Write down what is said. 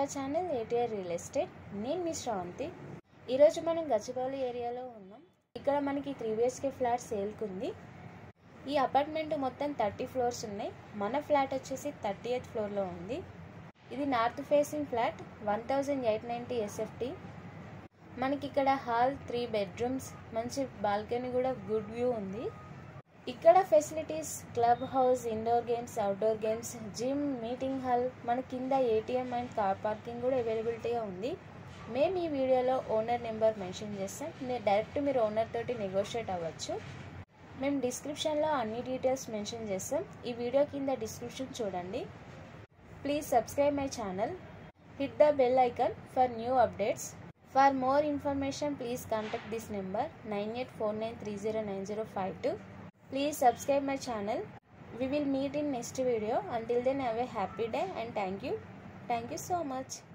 Hour channel ATR real estate నేను మీ శ్రావంతి ఈరోజు మనం గచ్చిబౌలి ఏరియాలో ఉన్నాం ఇక్కడ మనకి త్రీ బిహెచ్కే ఫ్లాట్ సేల్కుంది ఈ అపార్ట్మెంట్ మొత్తం థర్టీ ఫ్లోర్స్ ఉన్నాయి మన ఫ్లాట్ వచ్చేసి థర్టీ ఎయిత్ ఫ్లోర్లో ఉంది ఇది north facing flat one thousand eight ninety SFT మనకి ఇక్కడ హాల్ త్రీ బెడ్రూమ్స్ మంచి బాల్కనీ కూడా గుడ్ వ్యూ ఉంది ఇక్కడ facilities club house indoor games outdoor games gym meeting hall మన కింద ఏటీఎం అండ్ కార్ పార్కింగ్ కూడా అవైలబిలిటీగా ఉంది మేము ఈ వీడియోలో ఓనర్ నెంబర్ మెన్షన్ చేస్తాం మీరు డైరెక్ట్ మీరు ఓనర్ తోటి నెగోషియేట్ అవ్వచ్చు మేము డిస్క్రిప్షన్లో అన్ని డీటెయిల్స్ మెన్షన్ చేస్తాం ఈ వీడియో కింద డిస్క్రిప్షన్ చూడండి please subscribe my channel hit the bell icon for new updates for more information please contact this number nine eight four nine three zero nine zero five two Please subscribe my channel. We will meet in next video. Until then have a happy day and thank you. Thank you so much.